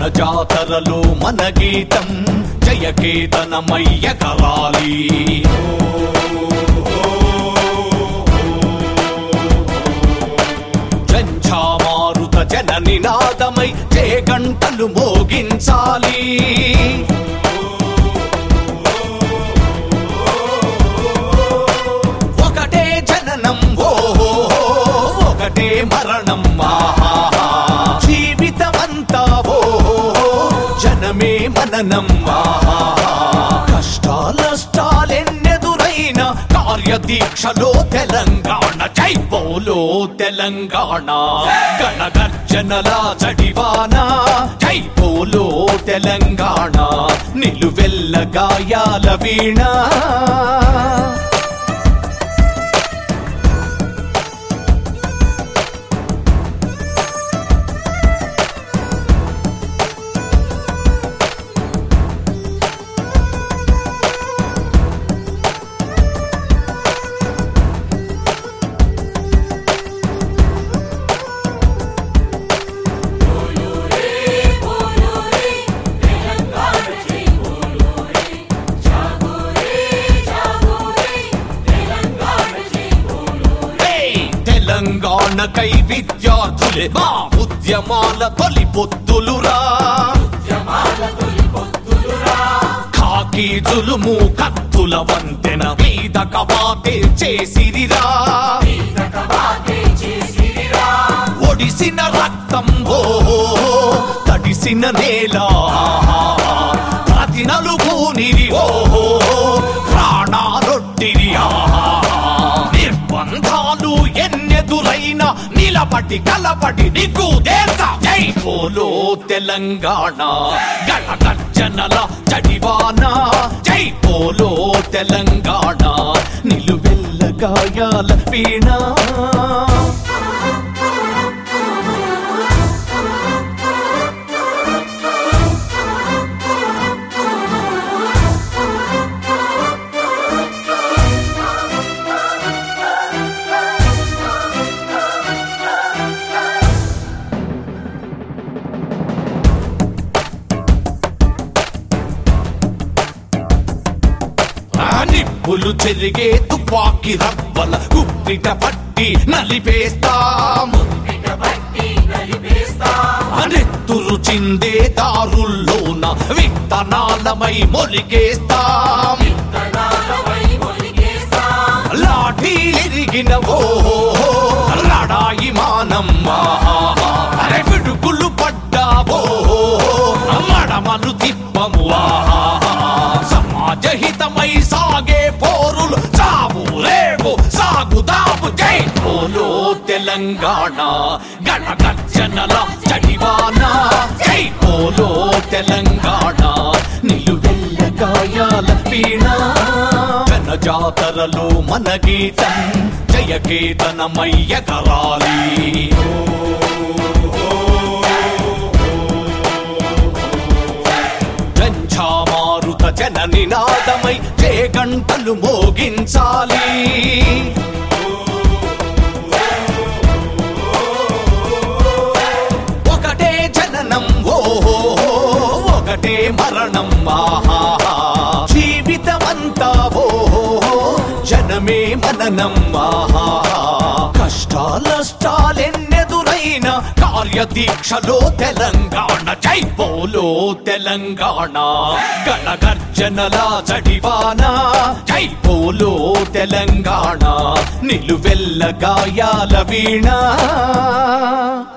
జాతరలో మన గీతం జయకేతనమయ్య కరాలి జంఝామారుత జన నినాదమై జయ గంటలు మోగించాలి ఒకటే జననం ఓ ఒకటే మరణం ఆహా జీవితమంతా ఓ జనమే మననం ఆహా కష్టాలష్టాలెన్నెదురైన కార్యదీక్షలో తెలంగాణ జై బోలో తెలంగాణ గణగర్జనల చడివాన జై బోలో తెలంగాణ నిలువెల్ల గాయాల వీణ ఏయ్! తెలంగాణకై విద్యార్థులే మా ఉద్యమాల తొలి పొత్తులురా ఖాకీ జులుము కత్తుల వంతెన మీద కవాతే చేసిరిరా ఒడిసిన రక్తం ఓ తడిసిన నేల ప్రతి నలుగునిరి ఓ ప్రాణాలొట్టిరి ఆహా నిర్బంధాలు ఎన్నెదురైన నిలబడి కలబడి నీకు దేశ జై పోలో తెలంగాణ గణగర్జనల చడివాన జై పోలో తెలంగాణ నిలువెల్ల గాయాల వీణ ఆ నిప్పులు చెరిగే తుపాకి రవ్వల గుప్పిట పట్టి నలిపేస్తాం నెత్తురు చిందే దారుల్లోన విత్తనాలమై మొలికేస్తాం లాఠీ ఎరిగిన ఓ లడాయి మానం అరే పిడుగులు పడ్డావో మడమలు తిప్పము ఆహా సమాజహితమై సాగే పోరులు చావు రేపు సాగుదాము జై పోలో తెలంగాణ గణగర్జనల చడివాన జై పోలో తెలంగాణ నిలువెల్ల గాయాల వీణ జన జాతరలో మన గీతం జయకేతనమయ్య కరాలి జంఝామారుత జన నినాదమై జయ గంటలు మోగించాలి ఒకటే జననం ఓ ఒకటే మరణం ఆహా జీవితమంతా ఓ జనమే మననం ఆహా కష్టాలష్టాలెన్నెదురైన కార్యదీక్షలో తెలంగాణ జై బోలో తెలంగాణ గణగర్జనల చడివాన జై బోలో తెలంగాణ నిలువెల్ల గాయాల వీణ